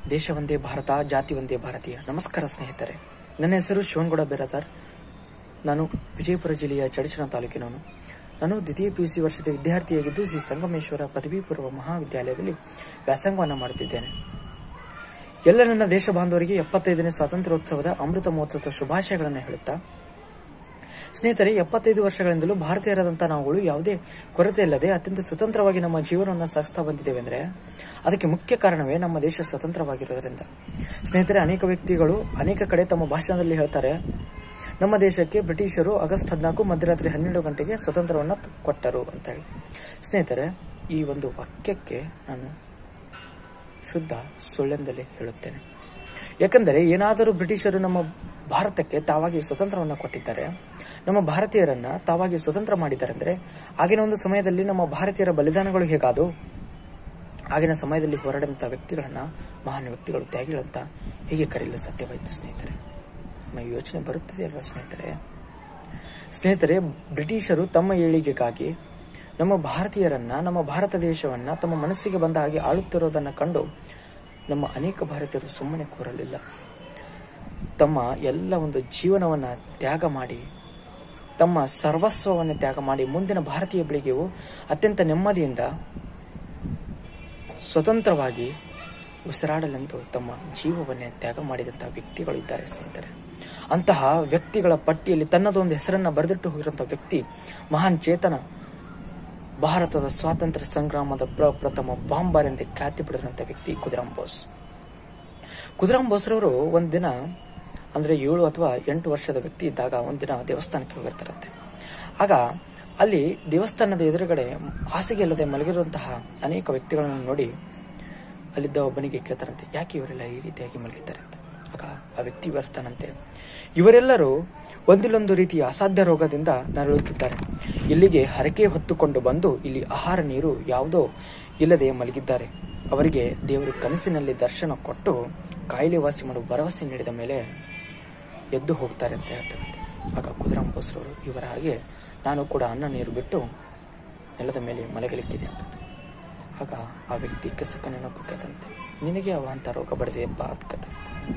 ದೇಶ ಒಂದೇ ಭಾರತ ಜಾತಿ ಒಂದೇ ಭಾರತೀಯ ನಮಸ್ಕಾರ ಸ್ನೇಹಿತರೆ ನನ್ನ ಹೆಸರು ಶಿವನಗೌಡ ಬೇರದಾರ್ ನಾನು ವಿಜಯಪುರ ಜಿಲ್ಲೆಯ ಚಡಚಣ ತಾಲೂಕಿನವನು ನಾನು ದ್ವಿತೀಯ ಪಿಯುಸಿ ವರ್ಷದ ವಿದ್ಯಾರ್ಥಿಯಾಗಿದ್ದು ಶ್ರೀ ಸಂಗಮೇಶ್ವರ ಪದವಿ ಪೂರ್ವ ಮಹಾವಿದ್ಯಾಲಯದಲ್ಲಿ ವ್ಯಾಸಂಗವನ್ನು ಮಾಡುತ್ತಿದ್ದೇನೆ ಎಲ್ಲ ನನ್ನ ದೇಶ ಬಾಂಧವರಿಗೆ ಎಪ್ಪತ್ತೈದನೇ ಸ್ವಾತಂತ್ರ್ಯೋತ್ಸವದ ಅಮೃತ ಮಹೋತ್ಸವದ ಶುಭಾಶಯಗಳನ್ನು ಹೇಳುತ್ತಾ ಸ್ನೇಹಿತರೆ ಎಪ್ಪತ್ತೈದು ವರ್ಷಗಳಿಂದಲೂ ಭಾರತೀಯರಾದಂತಹ ನಾವುಗಳು ಯಾವುದೇ ಕೊರತೆ ಇಲ್ಲದೆ ಅತ್ಯಂತ ಸ್ವತಂತ್ರವಾಗಿ ನಮ್ಮ ಜೀವನವನ್ನು ಸಾಗಿಸ್ತಾ ಬಂದಿದ್ದೇವೆ ಅಂದ್ರೆ ಅದಕ್ಕೆ ಮುಖ್ಯ ಕಾರಣವೇ ನಮ್ಮ ದೇಶ ಸ್ವತಂತ್ರವಾಗಿರೋದ್ರಿಂದ ಸ್ನೇಹಿತರೆ ಅನೇಕ ವ್ಯಕ್ತಿಗಳು ಅನೇಕ ಕಡೆ ತಮ್ಮ ಭಾಷಣದಲ್ಲಿ ಹೇಳ್ತಾರೆ ನಮ್ಮ ದೇಶಕ್ಕೆ ಬ್ರಿಟಿಷರು ಆಗಸ್ಟ್ ಹದಿನಾಲ್ಕು ಮಧ್ಯರಾತ್ರಿ ಹನ್ನೆರಡು ಗಂಟೆಗೆ ಸ್ವತಂತ್ರವನ್ನು ಕೊಟ್ಟರು ಅಂತ ಹೇಳಿ ಸ್ನೇಹಿತರೆ ಈ ಒಂದು ವಾಕ್ಯಕ್ಕೆ ನಾನು ಶುದ್ಧ ಸುಳ್ಳೆಂದಲೇ ಹೇಳುತ್ತೇನೆ ಯಾಕಂದರೆ ಏನಾದರೂ ಬ್ರಿಟಿಷರು ನಮ್ಮ ಭಾರತಕ್ಕೆ ತಾವಾಗಿ ಸ್ವತಂತ್ರವನ್ನು ಕೊಟ್ಟಿದ್ದಾರೆ ನಮ್ಮ ಭಾರತೀಯರನ್ನ ತಾವಾಗಿ ಸ್ವತಂತ್ರ ಮಾಡಿದ್ದಾರೆ ಅಂದ್ರೆ ಆಗಿನ ಒಂದು ಸಮಯದಲ್ಲಿ ನಮ್ಮ ಭಾರತೀಯರ ಬಲಿದಾನಗಳು ಹೇಗಾದವು ಆಗಿನ ಸಮಯದಲ್ಲಿ ಹೋರಾಡಿದಂತಹ ವ್ಯಕ್ತಿಗಳನ್ನ ಮಹಾನ್ ವ್ಯಕ್ತಿಗಳು ತ್ಯಾಗಿಗಳಂತ ಹೀಗೆ ಕರೆಯಲು ಸಾಧ್ಯವಾಯಿತು ಸ್ನೇಹಿತರೆ ನಮ್ಮ ಯೋಚನೆ ಬರುತ್ತದೆ ಅಲ್ವಾ ಸ್ನೇಹಿತರೆ ಸ್ನೇಹಿತರೆ ಬ್ರಿಟಿಷರು ತಮ್ಮ ಏಳಿಗೆಗಾಗಿ ನಮ್ಮ ಭಾರತೀಯರನ್ನ ನಮ್ಮ ಭಾರತ ದೇಶವನ್ನ ತಮ್ಮ ಮನಸ್ಸಿಗೆ ಬಂದ ಹಾಗೆ ಆಳುತ್ತಿರೋದನ್ನ ಕಂಡು ನಮ್ಮ ಅನೇಕ ಭಾರತೀಯರು ಸುಮ್ಮನೆ ಕೂರಲಿಲ್ಲ ತಮ್ಮ ಎಲ್ಲ ಒಂದು ಜೀವನವನ್ನ ತ್ಯಾಗ ಮಾಡಿ ತಮ್ಮ ಸರ್ವಸ್ವವನ್ನು ತ್ಯಾಗ ಮಾಡಿ ಮುಂದಿನ ಭಾರತೀಯ ಬೆಳಿಗ್ಗೆಯು ಅತ್ಯಂತ ನೆಮ್ಮದಿಯಿಂದ ಸ್ವತಂತ್ರವಾಗಿ ಉಸಿರಾಡಲೆಂದು ತಮ್ಮ ಜೀವವನ್ನೇ ತ್ಯಾಗ ಮಾಡಿದಂತಹ ವ್ಯಕ್ತಿಗಳು ಇದ್ದಾರೆ ಸ್ನೇಹಿತರೆ ಅಂತಹ ವ್ಯಕ್ತಿಗಳ ಪಟ್ಟಿಯಲ್ಲಿ ತನ್ನದೊಂದು ಹೆಸರನ್ನ ಬರೆದಿಟ್ಟು ಹೋಗಿರುವಂತಹ ವ್ಯಕ್ತಿ ಮಹಾನ್ ಚೇತನ ಭಾರತದ ಸ್ವಾತಂತ್ರ್ಯ ಸಂಗ್ರಾಮದ ಪ್ರಪ್ರಥಮ ಬಾಂಬರ್ ಎಂದೇ ಖ್ಯಾತಿ ಪಡೆದಂತಹ ವ್ಯಕ್ತಿ ಕುದಿರಾಮ್ ಬೋಸ್ ಕುದಿರಾಮ್ ಬೋಸ್ರವರು ಒಂದಿನ ಅಂದ್ರೆ ಏಳು ಅಥವಾ ಎಂಟು ವರ್ಷದ ವ್ಯಕ್ತಿ ಇದ್ದಾಗ ಒಂದಿನ ದೇವಸ್ಥಾನಕ್ಕೆ ಹೋಗಿರ್ತಾರಂತೆ ಆಗ ಅಲ್ಲಿ ದೇವಸ್ಥಾನದ ಎದುರುಗಡೆ ಹಾಸಿಗೆ ಇಲ್ಲದೆ ಮಲಗಿರುವಂತಹ ಅನೇಕ ವ್ಯಕ್ತಿಗಳನ್ನು ನೋಡಿ ಅಲ್ಲಿದ್ದ ಒಬ್ಬನಿಗೆ ಕೇಳ್ತಾರಂತೆ ಯಾಕೆ ಇವರೆಲ್ಲ ಈ ರೀತಿಯಾಗಿ ಮಲಗಿದ್ದಾರೆ ಅಂತ ಆಗ ಆ ವ್ಯಕ್ತಿ ಬರ್ತಾನಂತೆ ಇವರೆಲ್ಲರೂ ಒಂದಿಲ್ಲೊಂದು ರೀತಿಯ ಅಸಾಧ್ಯ ರೋಗದಿಂದ ನರಳುತ್ತಿದ್ದಾರೆ ಇಲ್ಲಿಗೆ ಹರಕೆ ಹೊತ್ತುಕೊಂಡು ಬಂದು ಇಲ್ಲಿ ಆಹಾರ ನೀರು ಯಾವುದೋ ಇಲ್ಲದೆ ಮಲಗಿದ್ದಾರೆ ಅವರಿಗೆ ದೇವರು ಕನಸಿನಲ್ಲಿ ದರ್ಶನ ಕೊಟ್ಟು ಕಾಯಿಲೆ ವಾಸಿ ಮಾಡುವ ಭರವಸೆ ನೀಡಿದ ಮೇಲೆ ಎದ್ದು ಹೋಗ್ತಾರೆ ಅಂತ ಹೇಳ್ತಾರಂತೆ ಆಗ ಕುದುರಾಮ್ ಬೋಸ್ರವರು ಇವರ ಹಾಗೆ ನಾನು ಕೂಡ ಅನ್ನ ನೀರು ಬಿಟ್ಟು ನೆಲದ ಮೇಲೆ ಮಲಗಲಿಕ್ಕಿದೆ ಅಂತ ಆಗ ಆ ವ್ಯಕ್ತಿ ಕೆಸಕ ನೆನಪು ಕೇಳ್ತಂತೆ ನಿನಗೆ ಅವ ಅಂತ ರೋಗ ಬಡಿದೆಯಪ್ಪ ಅಂತ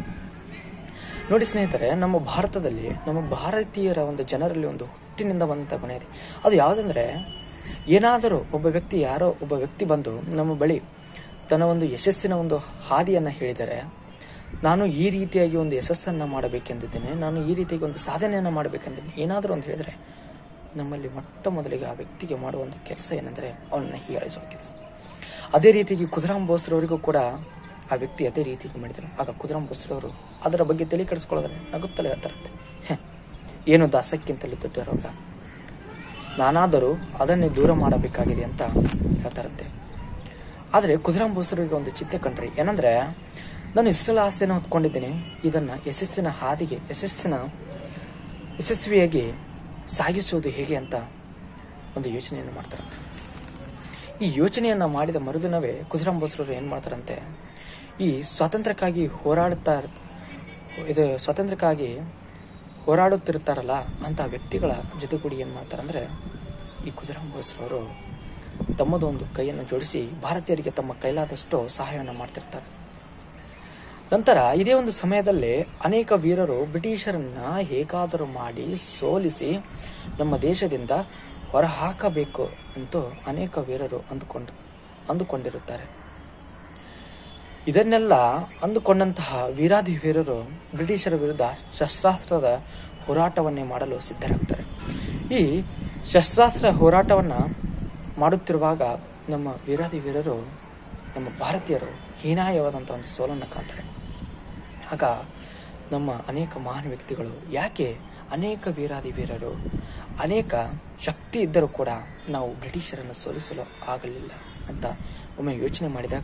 ನೋಡಿ ಸ್ನೇಹಿತರೆ ನಮ್ಮ ಭಾರತದಲ್ಲಿ ನಮ್ಮ ಭಾರತೀಯರ ಒಂದು ಜನರಲ್ಲಿ ಒಂದು ಹುಟ್ಟಿನಿಂದ ಬಂದಂತ ಗುಣ ಇದೆ ಅದು ಯಾವುದಂದ್ರೆ ಏನಾದರೂ ಒಬ್ಬ ವ್ಯಕ್ತಿ ಯಾರೋ ಒಬ್ಬ ವ್ಯಕ್ತಿ ಬಂದು ನಮ್ಮ ಬಳಿ ತನ್ನ ಒಂದು ಯಶಸ್ಸಿನ ಒಂದು ಹಾದಿಯನ್ನ ಹೇಳಿದರೆ ನಾನು ಈ ರೀತಿಯಾಗಿ ಒಂದು ಯಶಸ್ಸನ್ನ ಮಾಡಬೇಕೆಂದಿದ್ದೇನೆ ನಾನು ಈ ರೀತಿಯಾಗಿ ಒಂದು ಸಾಧನೆಯನ್ನ ಮಾಡಬೇಕೆಂದಿದ್ದೇನೆ ಏನಾದರೂ ಒಂದು ಹೇಳಿದ್ರೆ ನಮ್ಮಲ್ಲಿ ಮೊಟ್ಟ ಮೊದಲಿಗೆ ಆ ವ್ಯಕ್ತಿಗೆ ಮಾಡುವ ಒಂದು ಕೆಲಸ ಏನಂದ್ರೆ ಅವನನ್ನ ಹೀಯಾಳಿಸುವ ಕೆಲಸ ಅದೇ ರೀತಿಯಾಗಿ ಕುದುರಾಮ್ ಬೋಸ್ರವರಿಗೂ ಕೂಡ ಆ ವ್ಯಕ್ತಿ ಅದೇ ರೀತಿಯಾಗಿ ಮಾಡಿದರು ಆಗ ಕುದುರಾಮ್ ಬೋಸ್ರವರು ಅದರ ಬಗ್ಗೆ ತಲೆ ಕೆಡಿಸ್ಕೊಳ್ಳೋದ್ರೆ ನಗುತ್ತಲೇ ಹೇಳ್ತಾರಂತೆ "ಹೆ, ಏನು ದಾಸಕ್ಕಿಂತಲೂ ದೊಡ್ಡ ರೋಗ ನಾನಾದರೂ ಅದನ್ನೇ ದೂರ ಮಾಡಬೇಕಾಗಿದೆ ಅಂತ ಹೇಳ್ತಾರಂತೆ ಆದರೆ ಕುದುರಾಮ್ ಬೋಸರಿಗೆ ಒಂದು ಚಿಂತೆ ಕಂಡ್ರಿ ಏನಂದ್ರೆ ನಾನು ಇಷ್ಟೆಲ್ಲ ಆಸ್ತಿಯನ್ನು ಹೊತ್ಕೊಂಡಿದ್ದೀನಿ ಇದನ್ನ ಯಶಸ್ಸಿನ ಹಾದಿಗೆ ಯಶಸ್ಸಿನ ಯಶಸ್ವಿಯಾಗಿ ಸಾಗಿಸುವುದು ಹೇಗೆ ಅಂತ ಒಂದು ಯೋಚನೆಯನ್ನು ಮಾಡ್ತಾರಂತೆ ಈ ಯೋಚನೆಯನ್ನ ಮಾಡಿದ ಮರುದಿನವೇ ಕುದುರಾಮ್ ಬೋಸ್ರವರು ಏನ್ ಮಾಡ್ತಾರಂತೆ ಈ ಸ್ವಾತಂತ್ರ್ಯಕ್ಕಾಗಿ ಹೋರಾಡುತ್ತಾ ಇರ್- ಇದು ಸ್ವಾತಂತ್ರ್ಯಕ್ಕಾಗಿ ಹೋರಾಡುತ್ತಿರ್ತಾರಲ್ಲ ಅಂತ ವ್ಯಕ್ತಿಗಳ ಜೊತೆಗೂಡಿ ಏನ್ ಮಾಡ್ತಾರಂದ್ರೆ ಈ ಕುದುರಾಮ್ ಬೋಸ್ರವರು ತಮ್ಮದು ಒಂದು ಕೈಯನ್ನು ಜೋಡಿಸಿ ಭಾರತೀಯರಿಗೆ ತಮ್ಮ ಕೈಲಾದಷ್ಟು ಸಹಾಯವನ್ನು ಮಾಡ್ತಿರ್ತಾರೆ ನಂತರ ಇದೇ ಒಂದು ಸಮಯದಲ್ಲಿ ಅನೇಕ ವೀರರು ಬ್ರಿಟಿಷರನ್ನ ಹೇಗಾದರೂ ಮಾಡಿ ಸೋಲಿಸಿ ನಮ್ಮ ದೇಶದಿಂದ ಹೊರಹಾಕಬೇಕು ಅಂತೂ ಅನೇಕ ವೀರರು ಅಂದುಕೊಂಡು ಅಂದುಕೊಂಡಿರುತ್ತಾರೆ ಇದನ್ನೆಲ್ಲ ಅಂದುಕೊಂಡಂತಹ ವೀರಾಧಿ ವೀರರು ಬ್ರಿಟಿಷರ ವಿರುದ್ಧ ಶಸ್ತ್ರಾಸ್ತ್ರದ ಹೋರಾಟವನ್ನೇ ಮಾಡಲು ಸಿದ್ಧರಾಗ್ತಾರೆ ಈ ಶಸ್ತ್ರಾಸ್ತ್ರ ಹೋರಾಟವನ್ನ ಮಾಡುತ್ತಿರುವಾಗ ನಮ್ಮ ವೀರಾಧಿ ವೀರರು ನಮ್ಮ ಭಾರತೀಯರು ಹೀನಾಯವಾದಂತಹ ಒಂದು ಸೋಲನ್ನು ಕಾಣ್ತಾರೆ ಆಗ ನಮ್ಮ ಅನೇಕ ಮಹಾನ್ ವ್ಯಕ್ತಿಗಳು ಯಾಕೆ ಅನೇಕ ವೀರಾದಿ ವೀರರು ಅನೇಕ ಶಕ್ತಿ ಇದ್ದರೂ ಕೂಡ ನಾವು ಬ್ರಿಟಿಷರನ್ನು ಸೋಲಿಸಲು ಆಗಲಿಲ್ಲ ಅಂತ ಒಮ್ಮೆ ಯೋಚನೆ ಮಾಡಿದಾಗ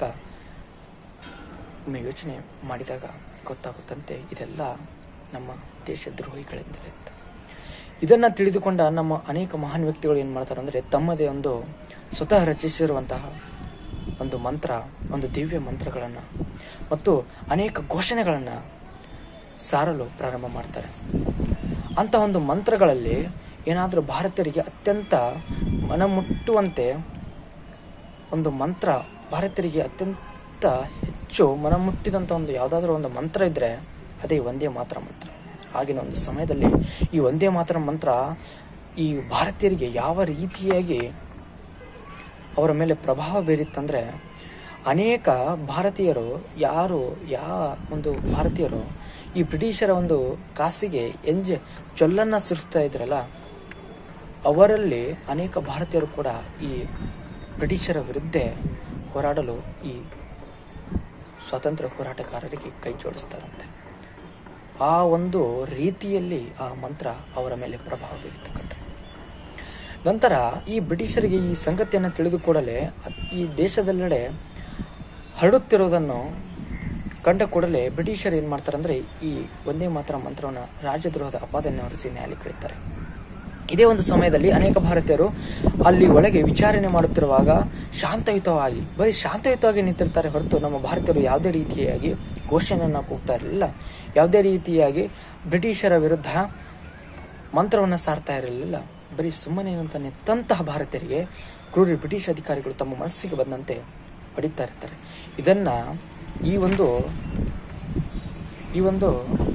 ಒಮ್ಮೆ ಯೋಚನೆ ಮಾಡಿದಾಗ ಗೊತ್ತಾಗುತ್ತಂತೆ ಇದೆಲ್ಲ ನಮ್ಮ ದೇಶದ್ರೋಹಿಗಳಿಂದಲೇ ಅಂತ ಇದನ್ನ ತಿಳಿದುಕೊಂಡ ನಮ್ಮ ಅನೇಕ ಮಹಾನ್ ವ್ಯಕ್ತಿಗಳು ಏನ್ ಮಾಡ್ತಾರೆ ಅಂದ್ರೆ ತಮ್ಮದೇ ಒಂದು ಸ್ವತಃ ರಚಿಸಿರುವಂತಹ ಒಂದು ಮಂತ್ರ ಒಂದು ದಿವ್ಯ ಮಂತ್ರಗಳನ್ನ ಮತ್ತು ಅನೇಕ ಘೋಷಣೆಗಳನ್ನ ಸಾರಲು ಪ್ರಾರಂಭ ಮಾಡ್ತಾರೆ ಅಂತ ಒಂದು ಮಂತ್ರಗಳಲ್ಲಿ ಏನಾದರೂ ಭಾರತೀಯರಿಗೆ ಅತ್ಯಂತ ಮನಮುಟ್ಟುವಂತೆ ಒಂದು ಮಂತ್ರ ಭಾರತೀಯರಿಗೆ ಅತ್ಯಂತ ಹೆಚ್ಚು ಮನಮುಟ್ಟಿದಂಥ ಒಂದು ಯಾವುದಾದ್ರೂ ಒಂದು ಮಂತ್ರ ಇದ್ದರೆ ಅದೇ ಒಂದೇ ಮಾತ್ರ ಮಂತ್ರ ಆಗಿನ ಒಂದು ಸಮಯದಲ್ಲಿ ಈ ಒಂದೇ ಮಾತ್ರ ಮಂತ್ರ ಈ ಭಾರತೀಯರಿಗೆ ಯಾವ ರೀತಿಯಾಗಿ ಅವರ ಮೇಲೆ ಪ್ರಭಾವ ಬೀರಿತ್ತಂದರೆ ಅನೇಕ ಭಾರತೀಯರು ಯಾರು ಯಾವ ಒಂದು ಭಾರತೀಯರು ಈ ಬ್ರಿಟಿಷರ ಒಂದು ಕಾಸಿಗೆ ಎಂಜ ಚೊಲ್ಲನ್ನು ಸುರಿಸ್ತಾ ಇದ್ರಲ್ಲ ಅವರಲ್ಲಿ ಅನೇಕ ಭಾರತೀಯರು ಕೂಡ ಈ ಬ್ರಿಟಿಷರ ವಿರುದ್ಧ ಹೋರಾಡಲು ಈ ಸ್ವಾತಂತ್ರ್ಯ ಹೋರಾಟಗಾರರಿಗೆ ಕೈ ಜೋಡಿಸ್ತಾರಂತೆ ಆ ಒಂದು ರೀತಿಯಲ್ಲಿ ಆ ಮಂತ್ರ ಅವರ ಮೇಲೆ ಪ್ರಭಾವ ಬೀರಿತು ಕಣ್ರಿ ನಂತರ ಈ ಬ್ರಿಟಿಷರಿಗೆ ಈ ಸಂಗತಿಯನ್ನು ತಿಳಿದು ಕೂಡಲೇ ಅದ್- ಈ ದೇಶದೆಲ್ಲೆಡೆ ಹರಡುತ್ತಿರುವುದನ್ನು ಕಂಡ ಕೂಡಲೇ ಬ್ರಿಟಿಷರು ಏನು ಮಾಡ್ತಾರೆ ಅಂದರೆ ಈ ಒಂದೇ ಮಾತ್ರ ಮಂತ್ರವನ್ನು ರಾಜದ್ರೋಹದ ಅಪಾದನೆ ಹೊರಿಸಿ ನ್ಯಾಯಾಲಯ ಕೇಳ್ತಾರೆ ಇದೇ ಒಂದು ಸಮಯದಲ್ಲಿ ಅನೇಕ ಭಾರತೀಯರು ಅಲ್ಲಿ ಒಳಗೆ ವಿಚಾರಣೆ ಮಾಡುತ್ತಿರುವಾಗ ಶಾಂತಯುತವಾಗಿ ಬರೀ ಶಾಂತಯುತವಾಗಿ ನಿಂತಿರ್ತಾರೆ ಹೊರತು ನಮ್ಮ ಭಾರತೀಯರು ಯಾವುದೇ ರೀತಿಯಾಗಿ ಘೋಷಣೆಯನ್ನು ಕೂಗ್ತಾ ಇರಲಿಲ್ಲ ಯಾವುದೇ ರೀತಿಯಾಗಿ ಬ್ರಿಟಿಷರ ವಿರುದ್ಧ ಮಂತ್ರವನ್ನು ಸಾರ್ತಾ ಇರಲಿಲ್ಲ ಬರೀ ಸುಮ್ಮನೆ ಅಂತ ನಿಂತಹ ಭಾರತೀಯರಿಗೆ ಕ್ರೂರಿ ಬ್ರಿಟಿಷ್ ಅಧಿಕಾರಿಗಳು ತಮ್ಮ ಮನಸ್ಸಿಗೆ ಬಂದಂತೆ ಹೊಡಿತಾ ಇರ್ತಾರೆ ಇದನ್ನ ಈ ಒಂದು ಈ ಒಂದು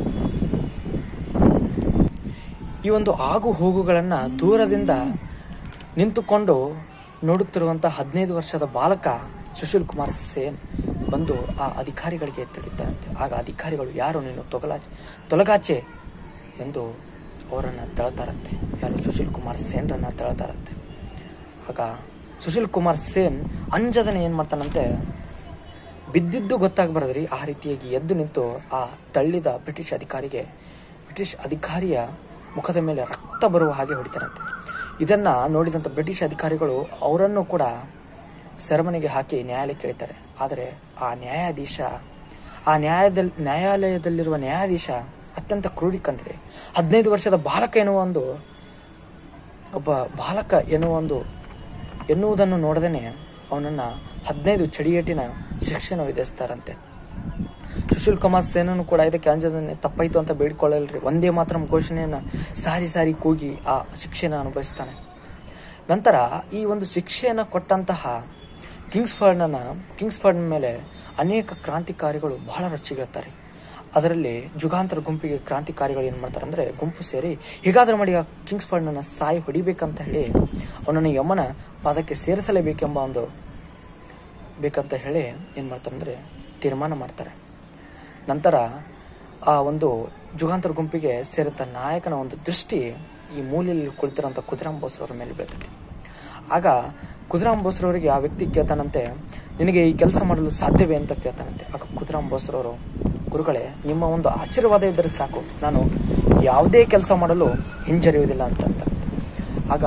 ಈ ಒಂದು ಆಗು ಹೋಗುಗಳನ್ನ ದೂರದಿಂದ ನಿಂತುಕೊಂಡು ನೋಡುತ್ತಿರುವಂತ ಹದಿನೈದು ವರ್ಷದ ಬಾಲಕ ಸುಶೀಲ್ ಕುಮಾರ್ ಸೇನ್ ಬಂದು ಆ ಅಧಿಕಾರಿಗಳಿಗೆ ತಿಳಿದ್ದಾರಂತೆ ಆಗ ಅಧಿಕಾರಿಗಳು ಯಾರು ನೀನು ತೊಗಲಾ ತೊಲಗಾಚೆ ಎಂದು ಅವರನ್ನು ತಳ್ತಾರಂತೆ ಯಾರು ಸುಶೀಲ್ ಕುಮಾರ್ ಸೇನ್ರನ್ನ ತಳ್ತಾರಂತೆ ಆಗ ಸುಶೀಲ್ ಕುಮಾರ್ ಸೇನ್ ಅಂಜದನೆ ಏನು ಮಾಡ್ತಾನಂತೆ ಬಿದ್ದಿದ್ದು ಗೊತ್ತಾಗಬಾರದ್ರಿ ಆ ರೀತಿಯಾಗಿ ಎದ್ದು ನಿಂತು ಆ ತಳ್ಳಿದ ಬ್ರಿಟಿಷ್ ಅಧಿಕಾರಿಗೆ ಬ್ರಿಟಿಷ್ ಅಧಿಕಾರಿಯ ಮುಖದ ಮೇಲೆ ರಕ್ತ ಬರುವ ಹಾಗೆ ಹೊಡಿತಾರಂತೆ ಇದನ್ನ ನೋಡಿದಂಥ ಬ್ರಿಟಿಷ್ ಅಧಿಕಾರಿಗಳು ಅವರನ್ನು ಕೂಡ ಸೆರೆಮನೆಗೆ ಹಾಕಿ ನ್ಯಾಯಾಲಯಕ್ಕೆ ಕೇಳ್ತಾರೆ ಆದರೆ ಆ ನ್ಯಾಯಾಧೀಶ ಆ ನ್ಯಾಯದಲ್ಲಿ ನ್ಯಾಯಾಲಯದಲ್ಲಿರುವ ನ್ಯಾಯಾಧೀಶ ಅತ್ಯಂತ ಕ್ರೂರಿ ಕಂಡ್ರಿ ಹದಿನೈದು ವರ್ಷದ ಬಾಲಕ ಎನ್ನುವ ಒಂದು ಒಬ್ಬ ಬಾಲಕ ಎನ್ನುವ ಒಂದು ಎನ್ನುವುದನ್ನು ನೋಡದೇನೆ ಅವನನ್ನ ಹದಿನೈದು ಚಡಿಯೇಟಿನ ಶಿಕ್ಷೆಯನ್ನು ವಿಧಿಸ್ತಾರಂತೆ ಸುಶೀಲ್ ಕುಮಾರ್ ಸೇನನು ಕೂಡ ಇದಕ್ಕೆ ಅಂಜದನೆ ತಪ್ಪಾಯ್ತು ಅಂತ ಬೇಡಿಕೊಳ್ಳಲ್ರಿ ಒಂದೇ ಮಾತ್ರ ಘೋಷಣೆಯನ್ನ ಸಾರಿ ಸಾರಿ ಕೂಗಿ ಆ ಶಿಕ್ಷೆನ ಅನುಭವಿಸ್ತಾನೆ ನಂತರ ಈ ಒಂದು ಶಿಕ್ಷೆಯನ್ನು ಕೊಟ್ಟಂತಹ ಕಿಂಗ್ಸ್ಫರ್ಡ್ನ ಕಿಂಗ್ಸ್ಫರ್ಡ್ ಮೇಲೆ ಅನೇಕ ಕ್ರಾಂತಿಕಾರಿಗಳು ಬಹಳ ರೊಚ್ಚಿಗಿಳ್ತಾರೆ ಅದರಲ್ಲಿ ಜುಗಾಂತರ ಗುಂಪಿಗೆ ಕ್ರಾಂತಿಕಾರಿಗಳು ಏನು ಮಾಡ್ತಾರೆ ಅಂದರೆ ಗುಂಪು ಸೇರಿ ಹೇಗಾದರೂ ಮಾಡಿ ಆ ಕಿಂಗ್ಸ್ಫರ್ಡ್ನ ಸಾಯಿ ಹೊಡಿಬೇಕಂತ ಹೇಳಿ ಅವನನ್ನು ಯಮನ ಪಾದಕ್ಕೆ ಸೇರಿಸಲೇಬೇಕೆಂಬ ಒಂದು ಬೇಕಂತ ಹೇಳಿ ಏನು ಮಾಡ್ತಾರೆ ಅಂದರೆ ತೀರ್ಮಾನ ಮಾಡ್ತಾರೆ ನಂತರ ಆ ಒಂದು ಜುಗಾಂತರ ಗುಂಪಿಗೆ ಸೇರಿದ ನಾಯಕನ ಒಂದು ದೃಷ್ಟಿ ಈ ಮೂಲೆಯಲ್ಲಿ ಕುಳಿತಿರೋಂಥ ಕುದುರಾಮ್ ಬೋಸ್ರವ್ರ ಮೇಲೆ ಬೀಳ್ತೈತಿ ಆಗ ಕುದುರಾಮ್ ಬೋಸ್ರವರಿಗೆ ಆ ವ್ಯಕ್ತಿ ಕೇಳ್ತಾನಂತೆ ನಿನಗೆ ಈ ಕೆಲಸ ಮಾಡಲು ಸಾಧ್ಯವೇ ಅಂತ ಕೇಳ್ತಾನಂತೆ ಆಗ ಕುದುರಾಮ್ ಬೋಸ್ರವರು ಗುರುಗಳೇ ನಿಮ್ಮ ಒಂದು ಆಶೀರ್ವಾದ ಇದ್ದರೆ ಸಾಕು ನಾನು ಯಾವುದೇ ಕೆಲಸ ಮಾಡಲು ಹಿಂಜರಿಯುವುದಿಲ್ಲ ಅಂತ ಅಂತಾರಂತೆ. ಆಗ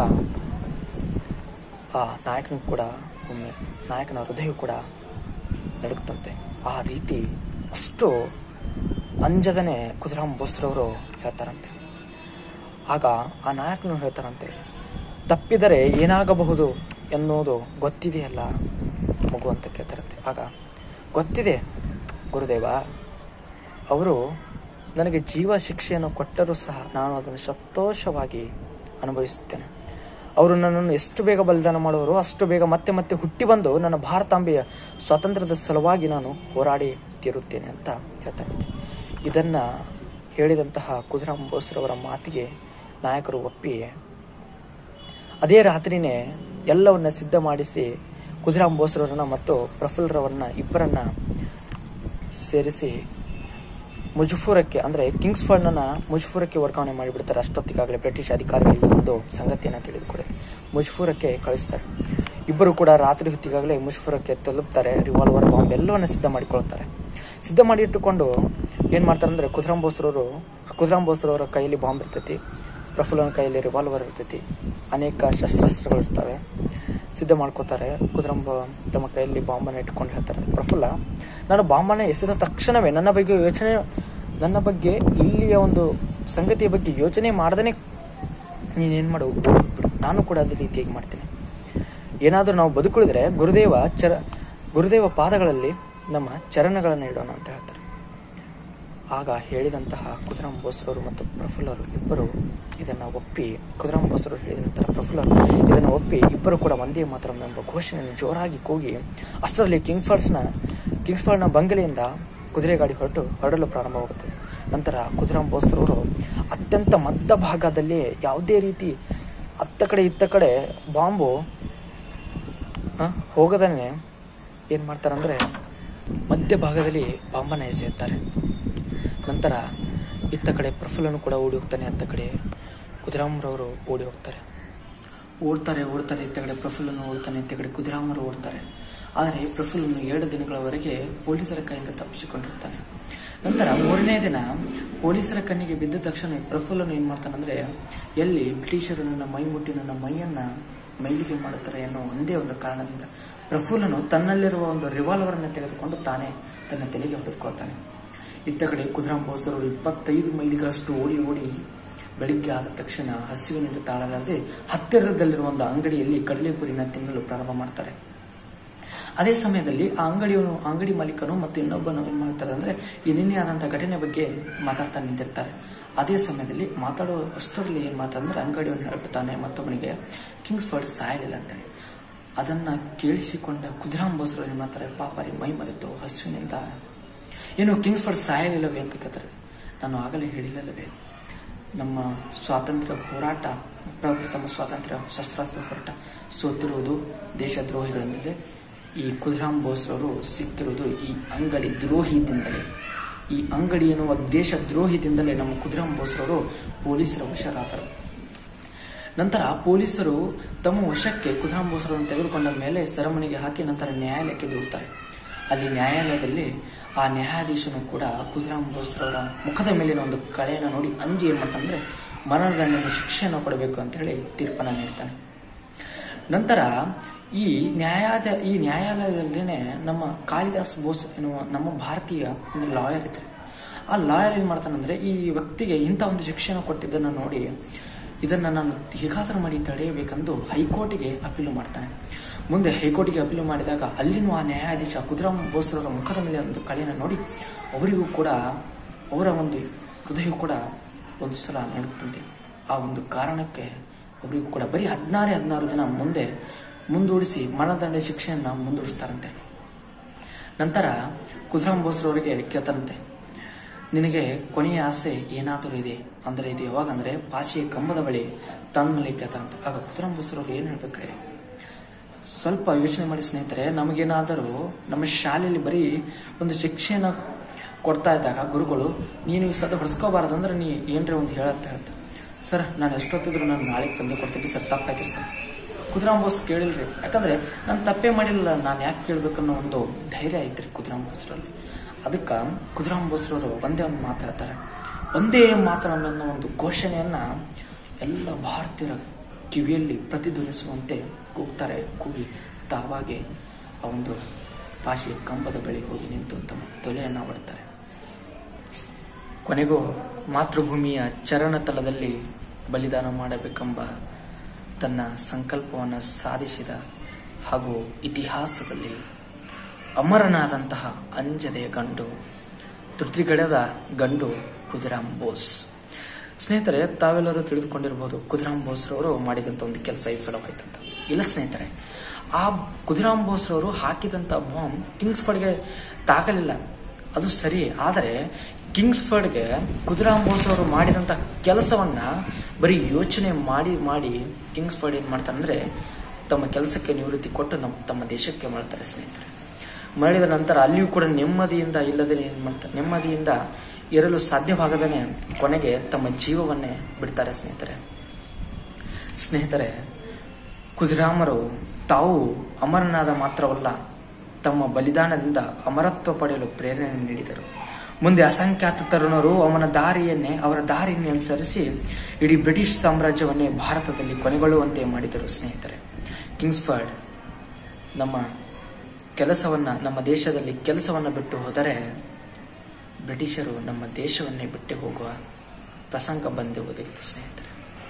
ಆ ನಾಯಕನು ಕೂಡ ಒಮ್ಮೆ ನಾಯಕನ ಹೃದಯ ಕೂಡ ನಡುಕ್ತಂತೆ ಆ ರೀತಿ ಅಷ್ಟು ಅಂಜದನೆ ಕುದುರಾಮ್ ಬೋಸ್ರವರು ಹೇಳ್ತಾರಂತೆ ಆಗ ಆ ನಾಯಕನು ಹೇಳ್ತಾರಂತೆ ತಪ್ಪಿದರೆ ಏನಾಗಬಹುದು ಎನ್ನುವುದು ಗೊತ್ತಿದೆಯಲ್ಲ ಮಗು ಅಂತ ಕೇಳ್ತಾರಂತೆ ಆಗ ಗೊತ್ತಿದೆ ಗುರುದೇವ ಅವರು ನನಗೆ ಜೀವ ಶಿಕ್ಷೆಯನ್ನು ಕೊಟ್ಟರೂ ಸಹ ನಾನು ಅದನ್ನು ಸಂತೋಷವಾಗಿ ಅನುಭವಿಸುತ್ತೇನೆ ಅವರು ನನ್ನನ್ನು ಎಷ್ಟು ಬೇಗ ಬಲಿದಾನ ಮಾಡುವರು ಅಷ್ಟು ಬೇಗ ಮತ್ತೆ ಮತ್ತೆ ಹುಟ್ಟಿ ಬಂದು ನನ್ನ ಭಾರತಾಂಬೆಯ ಸ್ವಾತಂತ್ರ್ಯದ ಸಲುವಾಗಿ ನಾನು ಹೋರಾಡಿ ತೀರುತ್ತೇನೆ ಅಂತ ಹೇಳ್ತಾನೆ ಇದನ್ನ ಹೇಳಿದಂತಹ ಕುದುರಾಮ್ ಬೋಸ್ರವರ ಮಾತಿಗೆ ನಾಯಕರು ಒಪ್ಪಿ ಅದೇ ರಾತ್ರಿನೇ ಎಲ್ಲವನ್ನ ಸಿದ್ಧ ಮಾಡಿಸಿ ಕುದುರಾಮ್ ಬೋಸ್ರವರನ್ನ ಮತ್ತು ಪ್ರಫುಲ್ರವರನ್ನ ಇಬ್ಬರನ್ನ ಸೇರಿಸಿ ಮುಜಫೂರಕ್ಕೆ ಅಂದ್ರೆ ಕಿಂಗ್ಸ್ಫರ್ಡ್ನ ಮುಜಫೂರಕ್ಕೆ ವರ್ಗಾವಣೆ ಮಾಡಿಬಿಡ್ತಾರೆ ಅಷ್ಟೊತ್ತಿಗಾಗಲೇ ಬ್ರಿಟಿಷ್ ಅಧಿಕಾರಿಗಳಿಗೆ ಒಂದು ಸಂಗತಿಯನ್ನು ತಿಳಿದುಕೊಡಿ ಮುಜಫೂರಕ್ಕೆ ಕಳಿಸ್ತಾರೆ ಇಬ್ಬರು ಕೂಡ ರಾತ್ರಿ ಹೊತ್ತಿಗಾಗಲೇ ಮುಜಫೂರಕ್ಕೆ ತಲುಪ್ತಾರೆ ರಿವಾಲ್ವರ್ ಬಾಂಬ್ ಎಲ್ಲವನ್ನ ಸಿದ್ಧ ಮಾಡಿಕೊಳ್ತಾರೆ ಸಿದ್ಧ ಮಾಡಿ ಇಟ್ಟುಕೊಂಡು ಏನು ಮಾಡ್ತಾರೆ ಅಂದರೆ ಕುದುರಾಮ್ ಬೋಸ್ರವರು ಕುದುರಾಮ್ ಬೋಸ್ರವರ ಕೈಯಲ್ಲಿ ಬಾಂಬ್ ಇರ್ತೈತಿ ಪ್ರಫುಲ್ಲನ ಕೈಯಲ್ಲಿ ರಿವಾಲ್ವರ್ ಇರ್ತೈತಿ ಅನೇಕ ಶಸ್ತ್ರಾಸ್ತ್ರಗಳು ಇರ್ತವೆ ಸಿದ್ಧ ಮಾಡ್ಕೋತಾರೆ ಕುದುರಂಬ ತಮ್ಮ ಕೈಯಲ್ಲಿ ಬಾಂಬನ್ನು ಇಟ್ಕೊಂಡು ಹೇಳ್ತಾರೆ ಪ್ರಫುಲ್ಲ ನಾನು ಬಾಂಬನ್ನು ಎಸೆದ ತಕ್ಷಣವೇ ನನ್ನ ಬಗ್ಗೆ ಯೋಚನೆ ನನ್ನ ಬಗ್ಗೆ ಇಲ್ಲಿಯ ಒಂದು ಸಂಗತಿಯ ಬಗ್ಗೆ ಯೋಚನೆ ಮಾಡ್ದೇ ನೀನೇನು ಮಾಡು ಹೋಗ್ಬಿಡು ನಾನು ಕೂಡ ಅದೇ ರೀತಿಯಾಗಿ ಮಾಡ್ತೀನಿ ಏನಾದರೂ ನಾವು ಬದುಕುಳಿದ್ರೆ ಗುರುದೇವ ಚರ ಗುರುದೇವ ಪಾದಗಳಲ್ಲಿ ನಮ್ಮ ಚರಣಗಳನ್ನು ಇಡೋಣ ಅಂತ ಹೇಳ್ತಾರೆ ಆಗ ಹೇಳಿದಂತಹ ಕುದುರಾಮ್ ಬೋಸ್ರವರು ಮತ್ತು ಪ್ರಫುಲ್ಲರು ಇಬ್ಬರು ಇದನ್ನು ಒಪ್ಪಿ ಕುದುರಾಮ್ ಬೋಸ್ರವರು ಹೇಳಿದ ನಂತರ ಪ್ರಫುಲ್ಲರು ಇದನ್ನು ಒಪ್ಪಿ ಇಬ್ಬರು ಕೂಡ ಒಂದೇ ಮಾತ್ರ ಎಂಬ ಘೋಷಣೆಯನ್ನು ಜೋರಾಗಿ ಕೂಗಿ ಅಷ್ಟರಲ್ಲಿ ಕಿಂಗ್ ಫಾಲ್ಸ್ನ ಕಿಂಗ್ಸ್ಫಾರ್ಡ್ನ ಬಂಗಲೆಯಿಂದ ಕುದುರೆ ಗಾಡಿ ಹೊರಟು ಹೊರಡಲು ಪ್ರಾರಂಭವಾಗುತ್ತದೆ ನಂತರ ಕುದುರಾಮ್ ಬೋಸ್ತರವರು ಅತ್ಯಂತ ಮಧ್ಯಭಾಗದಲ್ಲಿ ಯಾವುದೇ ರೀತಿ ಅತ್ತ ಕಡೆ ಇತ್ತ ಕಡೆ ಬಾಂಬು ಆ, ಹೋಗದನೆ ಏನು ಮಾಡ್ತಾರಂದ್ರೆ ಮಧ್ಯಭಾಗದಲ್ಲಿ ಬಾಂಬನ್ನು ಎಸೆಯುತ್ತಾರೆ ನಂತರ ಇತ್ತ ಕಡೆ ಪ್ರಫುಲ್ಲನು ಕೂಡ ಓಡಿ ಹೋಗ್ತಾನೆ ಅತ್ತ ಕಡೆ ಕುದುರಾಮ್ರವರು ಓಡಿ ಹೋಗ್ತಾರೆ ಓಡ್ತಾರೆ ಓಡ್ತಾರೆ ಇತ್ತ ಕಡೆ ಪ್ರಫುಲ್ಲನು ಓಡ್ತಾನೆ ಇತ್ತ ಕಡೆ ಕುದುರಾಮರು ಓಡ್ತಾರೆ ಆದರೆ ಪ್ರಫುಲ್ಲನು ಎರಡು ದಿನಗಳವರೆಗೆ ಪೊಲೀಸರ ಕೈಯಿಂದ ತಪ್ಪಿಸಿಕೊಂಡಿರ್ತಾನೆ ನಂತರ ಮೂರನೇ ದಿನ ಪೊಲೀಸರ ಕಣ್ಣಿಗೆ ಬಿದ್ದ ತಕ್ಷಣ ಪ್ರಫುಲ್ಲನು ಏನ್ ಮಾಡ್ತಾನಂದ್ರೆ ಎಲ್ಲಿ ಬ್ರಿಟಿಷರು ನನ್ನ ಮೈ ಮುಟ್ಟಿ ನನ್ನ ಮೈಯನ್ನ ಮೈಲಿಗೆ ಮಾಡುತ್ತಾರೆ ಅನ್ನೋ ಒಂದೇ ಒಂದು ಕಾರಣದಿಂದ ಪ್ರಫುಲ್ಲನು ತನ್ನಲ್ಲಿರುವ ಒಂದು ರಿವಾಲ್ವರ್ ಅನ್ನು ತೆಗೆದುಕೊಂಡು ತಾನೇ ತನ್ನ ತಲೆಗೆ ಹೊಡೆದುಕೊಳ್ತಾನೆ ಇತ್ತ ಕಡೆ ಕುದುರಾಮ್ ಬೋಸರು ಇಪ್ಪತ್ತೈದು ಮೈಲಿಗಳಷ್ಟು ಓಡಿ ಓಡಿ ಬೆಳಿಗ್ಗೆ ಆದ ತಕ್ಷಣ ಹಸಿವಿನಿಂದ ತಾಳಲಾರದೆ ಹತ್ತಿರದಲ್ಲಿರುವ ಒಂದು ಅಂಗಡಿಯಲ್ಲಿ ಕಡಲೆಪುರಿನ ತಿನ್ನಲು ಪ್ರಾರಂಭ ಮಾಡ್ತಾರೆ ಅದೇ ಸಮಯದಲ್ಲಿ ಆ ಅಂಗಡಿಯವನು ಅಂಗಡಿ ಮಾಲೀಕನು ಮತ್ತು ಇನ್ನೊಬ್ಬನು ಏನ್ ಮಾಡ್ತಾರೆ ಅಂದ್ರೆ ಈ ನಿನ್ನೆ ಆದಂತಹ ಘಟನೆ ಬಗ್ಗೆ ಮಾತಾಡ್ತಾ ನಿಂತಿರ್ತಾರೆ ಅದೇ ಸಮಯದಲ್ಲಿ ಮಾತಾಡೋ ಅಷ್ಟರಲ್ಲಿ ಏನ್ ಮಾತಂದ್ರೆ ಅಂಗಡಿಯವನು ಹೇಳ್ಬಿಡ್ತಾನೆ ಮತ್ತೊಬ್ಬನಿಗೆ ಕಿಂಗ್ಸ್ಫರ್ಡ್ ಸಾಯಲಿಲ್ಲ ಅಂತೇಳಿ ಅದನ್ನ ಕೇಳಿಸಿಕೊಂಡ ಕುದುರಾಮ್ ಬೋಸರು ಏನ್ ಮಾಡ್ತಾರೆ ಪಾಪ ರೀ ಮೈ ಮರೆತು ಹಸುವಿನಿಂದ ಏನು ಕಿಂಗ್ಸ್ಫರ್ಡ್ ಸಾಯಲಿಲ್ಲವೇ ಅಂತ ಕೇಳ್ತಾರೆ ನಾನು ಆಗಲೇ ಹೇಳಿಲ್ಲವೇ ನಮ್ಮ ಸ್ವಾತಂತ್ರ್ಯ ಹೋರಾಟ ಪ್ರಪ್ರಥಮ ಸ್ವಾತಂತ್ರ್ಯ ಶಸ್ತ್ರಾಸ್ತ್ರ ಹೋರಾಟ ಸೋತಿರುವುದು ದೇಶದ್ರೋಹಿಗಳಿಂದಲೇ ಈ ಕುದುರಾಮ್ ಬೋಸ್ರವರು ಸಿಕ್ಕಿರುವುದು ಈ ಅಂಗಡಿ ದ್ರೋಹಿದಿಂದಲೇ ಈ ಅಂಗಡಿ ಎನ್ನುವ ದೇಶ ದ್ರೋಹಿದಿಂದಲೇ ನಮ್ಮ ಕುದುರಾಮ್ ಬೋಸ್ರವರು ಪೊಲೀಸರ ವಶರಾದರು ನಂತರ ಪೊಲೀಸರು ತಮ್ಮ ವಶಕ್ಕೆ ಕುದುರಾಮ್ ಬೋಸ್ರವನ್ನು ತೆಗೆದುಕೊಂಡ ಮೇಲೆ ಸೆರೆಮನೆಗೆ ಹಾಕಿ ನಂತರ ನ್ಯಾಯಾಲಯಕ್ಕೆ ದೂರುತ್ತಾರೆ ಅಲ್ಲಿ ನ್ಯಾಯಾಲಯದಲ್ಲಿ ಆ ನ್ಯಾಯಾಧೀಶನು ಕೂಡ ಕುದುರಾಮ್ ಬೋಸ್ರವರ ಮುಖದ ಮೇಲಿನ ಒಂದು ಕಳೆಯನ್ನು ನೋಡಿ ಅಂಜಿ ಏನ್ ಮಾಡ್ತಾನಂದ್ರೆ ಮರಣದಂಡನೆ ಶಿಕ್ಷೆಯನ್ನು ಕೊಡಬೇಕು ಅಂತ ಹೇಳಿ ತೀರ್ಪನ್ನು ನೀಡ್ತಾನೆ ನಂತರ ಈ ನ್ಯಾಯಾದ ಈ ನ್ಯಾಯಾಲಯದಲ್ಲಿನೇ ನಮ್ಮ ಕಾಳಿದಾಸ್ ಬೋಸ್ ಎನ್ನುವ ನಮ್ಮ ಭಾರತೀಯ ಒಂದು ಲಾಯರ್ ಇದ್ದಾರೆ ಆ ಲಾಯರ್ ಏನ್ ಮಾಡ್ತಾನಂದ್ರೆ ಈ ವ್ಯಕ್ತಿಗೆ ಇಂಥ ಒಂದು ಶಿಕ್ಷೆಯನ್ನು ಕೊಟ್ಟಿದ್ದನ್ನು ನೋಡಿ ಇದನ್ನ ನಾನು ಹೇಗಾದರೂ ಮಾಡಿ ತಡೆಯಬೇಕೆಂದು ಹೈಕೋರ್ಟಿಗೆ ಅಪೀಲು ಮಾಡ್ತಾನೆ ಮುಂದೆ ಹೈಕೋರ್ಟಿಗೆ ಅಪೀಲು ಮಾಡಿದಾಗ ಅಲ್ಲಿನೂ ಆ ನ್ಯಾಯಾಧೀಶ ಕುದುರಾಮ್ ಬೋಸ್ರವರ ಮುಖದ ಮೇಲೆ ಒಂದು ಕಳೆಯನ್ನು ನೋಡಿ ಅವರಿಗೂ ಕೂಡ ಅವರ ಒಂದು ಹೃದಯವು ಕೂಡ ಒಂದು ಸಲ ನಡುತ್ತಂತೆ ಆ ಒಂದು ಕಾರಣಕ್ಕೆ ಅವರಿಗೂ ಕೂಡ ಬರೀ ಹದಿನಾರೇ ಹದಿನಾರು ದಿನ ಮುಂದೆ ಮುಂದೂಡಿಸಿ ಮರಣದಂಡ ಶಿಕ್ಷೆಯನ್ನ ಮುಂದೂಡಿಸ್ತಾರಂತೆ ನಂತರ ಕುದುರಾಮ್ ಬೋಸ್ರವರಿಗೆ ಕೇಳ್ತಾರಂತೆ ನಿನಗೆ ಕೊನೆಯ ಆಸೆ ಏನಾದರೂ ಇದೆ ಅಂದ್ರೆ ಇದು ಯಾವಾಗ ಅಂದ್ರೆ ಪಾಶಿಯ ಕಂಬದ ಬಳಿ ತಂದ ಮೇಲೆ ಕೇಳ್ತಾರಂತೆ ಆಗ ಕುದುರಾಮ್ ಬೋಸ್ರವ್ರು ಏನ್ ಹೇಳ್ಬೇಕ್ರೆ ಸ್ವಲ್ಪ ಯೋಚನೆ ಮಾಡಿ ಸ್ನೇಹಿತರೆ ನಮಗೇನಾದರೂ ನಮ್ಮ ಶಾಲೆಯಲ್ಲಿ ಬರೀ ಒಂದು ಶಿಕ್ಷೆನ ಕೊಡ್ತಾ ಇದ್ದಾಗ ಗುರುಗಳು ನೀನು ಈ ಸದ ಹೊಡ್ಸ್ಕೋಬಾರ್ದಂದ್ರೆ ನೀ ಏನ್ರಿ ಒಂದು ಹೇಳತ್ತ ಹೇಳ್ತಾರೆ ಸರ್ ನಾನು ಎಷ್ಟೊತ್ತಿದ್ರು ನಾನು ನಾಳೆ ತಂದು ಕೊಡ್ತೀನಿ ಸರ್ ತಪ್ಪಾಯ್ತು ಸರ್ ಕುದುರಾಮ್ ಬೋಸ್ ಕೇಳಿಲ್ರಿ ಯಾಕಂದ್ರೆ ನಾನು ತಪ್ಪೇ ಮಾಡಿಲ್ಲ ನಾನು ಯಾಕೆ ಕೇಳ್ಬೇಕನ್ನೋ ಒಂದು ಧೈರ್ಯ ಐತ್ರಿ ಕುದುರಾಮ್ ಬೋಸ್ರಲ್ಲಿ ಅದಕ್ಕೆ ಕುದುರಾಮ್ ಬೋಸ್ರವರು ಒಂದೇ ಒಂದು ಮಾತಾಡ್ತಾರೆ ಒಂದೇ ಮಾತನ್ನ ಒಂದು ಘೋಷಣೆಯನ್ನ ಎಲ್ಲ ಭಾರತೀಯರ ಕಿವಿಯಲ್ಲಿ ಪ್ರತಿಧ್ವನಿಸುವಂತೆ ಕೂಗ್ತಾರೆ ಕೂಗಿ ತಾವಾಗೆ ಆ ಒಂದು ಪಾಶಿಯ ಕಂಬದ ಬಳಿ ಹೋಗಿ ನಿಂತು ತಮ್ಮ ತೊಲೆಯನ್ನ ಹೊಡ್ತಾರೆ ಕೊನೆಗೂ ಮಾತೃಭೂಮಿಯ ಚರಣತಲದಲ್ಲಿ ಬಲಿದಾನ ಮಾಡಬೇಕೆಂಬ ತನ್ನ ಸಂಕಲ್ಪವನ್ನು ಸಾಧಿಸಿದ ಹಾಗೂ ಇತಿಹಾಸದಲ್ಲಿ ಅಮರನಾದಂತಹ ಅಂಜದೆಯ ಗಂಡು ತೃಪ್ತಿಗಡೆದ ಗಂಡು ಕುದುರಾಮ್ ಬೋಸ್ ಸ್ನೇಹಿತರೆ ತಾವೆಲ್ಲರೂ ತಿಳಿದುಕೊಂಡಿರಬಹುದು ಕುದುರಾಮ್ ಬೋಸ್ರವರು ಮಾಡಿದಂತ ಒಂದು ಕೆಲಸ ವಿಫಲವಾಯ್ತಂತ ಇಲ್ಲ ಸ್ನೇಹಿತರೆ ಆ ಕುದುರಾಮ್ ಬೋಸ್ರವರು ಹಾಕಿದಂತ ಬಾಂಬ್ ಕಿಂಗ್ಸ್ಫರ್ಡ್ಗೆ ತಾಗಲಿಲ್ಲ ಅದು ಸರಿ ಆದರೆ ಕಿಂಗ್ಸ್ಫರ್ಡ್ಗೆ ಕುದುರಾಮ್ ಬೋಸ್ರವರು ಮಾಡಿದಂತ ಕೆಲಸವನ್ನ ಬರೀ ಯೋಚನೆ ಮಾಡಿ ಮಾಡಿ ಕಿಂಗ್ಸ್ಫರ್ಡ್ ಏನ್ ಮಾಡ್ತಾರಂದ್ರೆ ತಮ್ಮ ಕೆಲಸಕ್ಕೆ ನಿವೃತ್ತಿ ಕೊಟ್ಟು ನಮ್ಮ ತಮ್ಮ ದೇಶಕ್ಕೆ ಮಾಡ್ತಾರೆ ಸ್ನೇಹಿತರೆ ಮರಳಿದ ನಂತರ ಅಲ್ಲಿಯೂ ಕೂಡ ನೆಮ್ಮದಿಯಿಂದ ಇಲ್ಲದೆ ಏನ್ ಮಾಡ್ತಾರೆ ನೆಮ್ಮದಿಯಿಂದ ಇರಲು ಸಾಧ್ಯವಾಗದೇ ಕೊನೆಗೆ ತಮ್ಮ ಜೀವವನ್ನೇ ಬಿಡ್ತಾರೆ ಸ್ನೇಹಿತರೆ ಸ್ನೇಹಿತರೆ ಕುದಿರಾಮರು ತಾವು ಅಮರನಾದ ಮಾತ್ರವಲ್ಲ ತಮ್ಮ ಬಲಿದಾನದಿಂದ ಅಮರತ್ವ ಪಡೆಯಲು ಪ್ರೇರಣೆ ನೀಡಿದರು ಮುಂದೆ ಅಸಂಖ್ಯಾತ ತರುಣರು ಅವನ ದಾರಿಯನ್ನೇ ಅವರ ದಾರಿಯನ್ನೇ ಅನುಸರಿಸಿ ಇಡೀ ಬ್ರಿಟಿಷ್ ಸಾಮ್ರಾಜ್ಯವನ್ನೇ ಭಾರತದಲ್ಲಿ ಕೊನೆಗೊಳ್ಳುವಂತೆ ಮಾಡಿದರು ಸ್ನೇಹಿತರೆ ಕಿಂಗ್ಸ್ಫರ್ಡ್ ನಮ್ಮ ಕೆಲಸವನ್ನ ನಮ್ಮ ದೇಶದಲ್ಲಿ ಕೆಲಸವನ್ನ ಬಿಟ್ಟು ಹೋದರೆ ಬ್ರಿಟಿಷರು ನಮ್ಮ ದೇಶವನ್ನೇ ಬಿಟ್ಟು ಹೋಗುವ ಪ್ರಸಂಗ ಬಂದು ಒದಗಿತು ಸ್ನೇಹಿತರೆ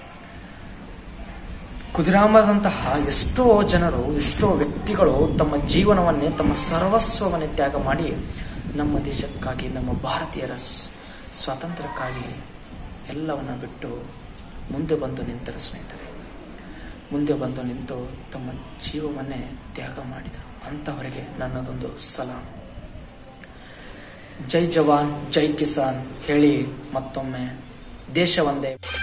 ಕುದಿರಾಮದಂತಹ ಎಷ್ಟೋ ಜನರು ಎಷ್ಟೋ ವ್ಯಕ್ತಿಗಳು ತಮ್ಮ ಜೀವನವನ್ನೇ ತಮ್ಮ ಸರ್ವಸ್ವವನ್ನೇ ತ್ಯಾಗ ಮಾಡಿ ನಮ್ಮ ದೇಶಕ್ಕಾಗಿ ನಮ್ಮ ಭಾರತೀಯರ ಸ್- ಸ್ವಾತಂತ್ರ್ಯಕ್ಕಾಗಿ ಎಲ್ಲವನ್ನ ಬಿಟ್ಟು ಮುಂದೆ ಬಂದು ನಿಂತರು ಸ್ನೇಹಿತರೆ ಮುಂದೆ ಬಂದು ನಿಂತು ತಮ್ಮ ಜೀವವನ್ನೇ ತ್ಯಾಗ ಮಾಡಿದರು ಅಂತವರಿಗೆ ನನ್ನದೊಂದು ಸಲಾಂ ಜೈ ಜವಾನ್ ಜೈ ಕಿಸಾನ್ ಹೇಳಿ ಮತ್ತೊಮ್ಮೆ ದೇಶ ಒಂದೇ